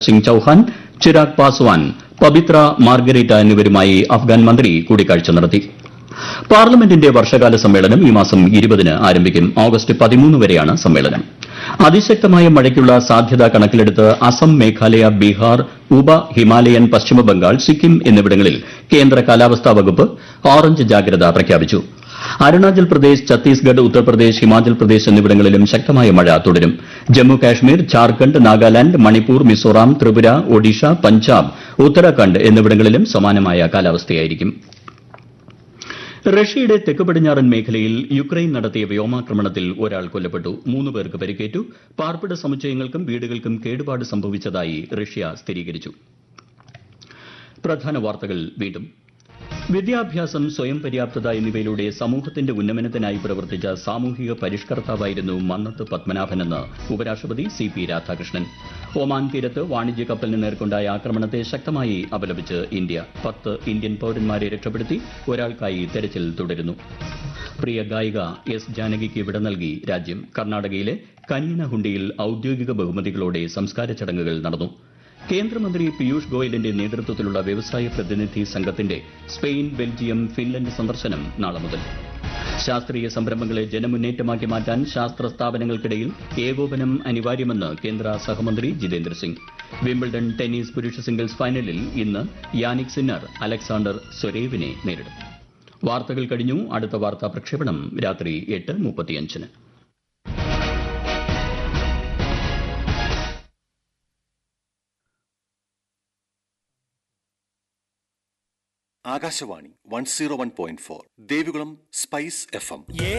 സിംഗ് ചൌഹാൻ ചിരാഗ് പാസ്വാൻ പബിത്ര മാർഗരേറ്റ എന്നിവരുമായി അഫ്ഗാൻ മന്ത്രി കൂടിക്കാഴ്ച നടത്തി പാർലമെന്റിന്റെ വർഷകാല സമ്മേളനം ഈ മാസം ഇരുപതിന് ആരംഭിക്കും ഓഗസ്റ്റ് പതിമൂന്ന് വരെയാണ് സമ്മേളനം അതിശക്തമായ മഴയ്ക്കുള്ള സാധ്യത കണക്കിലെടുത്ത് അസം മേഘാലയ ബീഹാർ ഉപ ഹിമാലയൻ പശ്ചിമബംഗാൾ സിക്കിം എന്നിവിടങ്ങളിൽ കേന്ദ്ര കാലാവസ്ഥാ വകുപ്പ് ഓറഞ്ച് ജാഗ്രത പ്രഖ്യാപിച്ചു അരുണാചൽ പ്രദേശ് ഛത്തീസ്ഗഡ് ഉത്തർപ്രദേശ് ഹിമാചൽ പ്രദേശ് എന്നിവിടങ്ങളിലും ശക്തമായ മഴ തുടരും ജമ്മു കാശ്മീർ ഝാർഖണ്ഡ് നാഗാലാന്റ് മണിപ്പൂർ മിസോറാം ത്രിപുര ഒഡീഷ പഞ്ചാബ് ഉത്തരാഖണ്ഡ് എന്നിവിടങ്ങളിലും സമാനമായ കാലാവസ്ഥയായിരിക്കും റഷ്യയുടെ തെക്ക് പടിഞ്ഞാറൻ മേഖലയിൽ യുക്രൈൻ നടത്തിയ വ്യോമാക്രമണത്തിൽ ഒരാൾ കൊല്ലപ്പെട്ടു മൂന്ന് പേർക്ക് പരിക്കേറ്റു പാർപ്പിട സമുച്ചയങ്ങൾക്കും വീടുകൾക്കും കേടുപാട് സംഭവിച്ചതായി റഷ്യ സ്ഥിരീകരിച്ചു പ്രധാന വാർത്തകൾ വീണ്ടും വിദ്യാഭ്യാസം സ്വയം പര്യാപ്തത എന്നിവയിലൂടെ സമൂഹത്തിന്റെ ഉന്നമനത്തിനായി പ്രവർത്തിച്ച സാമൂഹിക പരിഷ്കർത്താവായിരുന്നു മന്നത്ത് പത്മനാഭനെന്ന് ഉപരാഷ്ട്രപതി സി പി രാധാകൃഷ്ണൻ ഒമാൻ തീരത്ത് വാണിജ്യ കപ്പലിന് നേർക്കൊണ്ടായ ആക്രമണത്തെ ശക്തമായി അപലപിച്ച് ഇന്ത്യ പത്ത് ഇന്ത്യൻ പൌരന്മാരെ രക്ഷപ്പെടുത്തി ഒരാൾക്കായി തെരച്ചിൽ തുടരുന്നു പ്രിയ ഗായിക എസ് ജാനകിക്ക് വിട നൽകി രാജ്യം കർണാടകയിലെ കനിയനഹുണ്ടിയിൽ ഔദ്യോഗിക ബഹുമതികളോടെ സംസ്കാര ചടങ്ങുകൾ നടന്നു കേന്ദ്രമന്ത്രി പീയൂഷ് ഗോയലിന്റെ നേതൃത്വത്തിലുള്ള വ്യവസായ പ്രതിനിധി സംഘത്തിന്റെ സ്പെയിൻ ബെൽജിയം ഫിൻലൻഡ് സന്ദർശനം നാളെ മുതൽ ശാസ്ത്രീയ സംരംഭങ്ങളെ ജനമുന്നേറ്റമാക്കി മാറ്റാൻ ശാസ്ത്ര സ്ഥാപനങ്ങൾക്കിടയിൽ ഏകോപനം അനിവാര്യമെന്ന് കേന്ദ്ര സഹമന്ത്രി ജിതേന്ദ്ര സിംഗ് വിംബിൾഡൺ ടെന്നീസ് പുരുഷ സിംഗിൾസ് ഫൈനലിൽ ഇന്ന് യാനിക് സിന്നർ അലക്സാണ്ടർ സ്വരേവിനെ നേരിടും വാർത്തകൾ കഴിഞ്ഞു അടുത്ത വാർത്താ പ്രക്ഷേപണം രാത്രി എട്ട് മുപ്പത്തിയഞ്ചിന് Akashvani one zero one point four Devikulam spice F M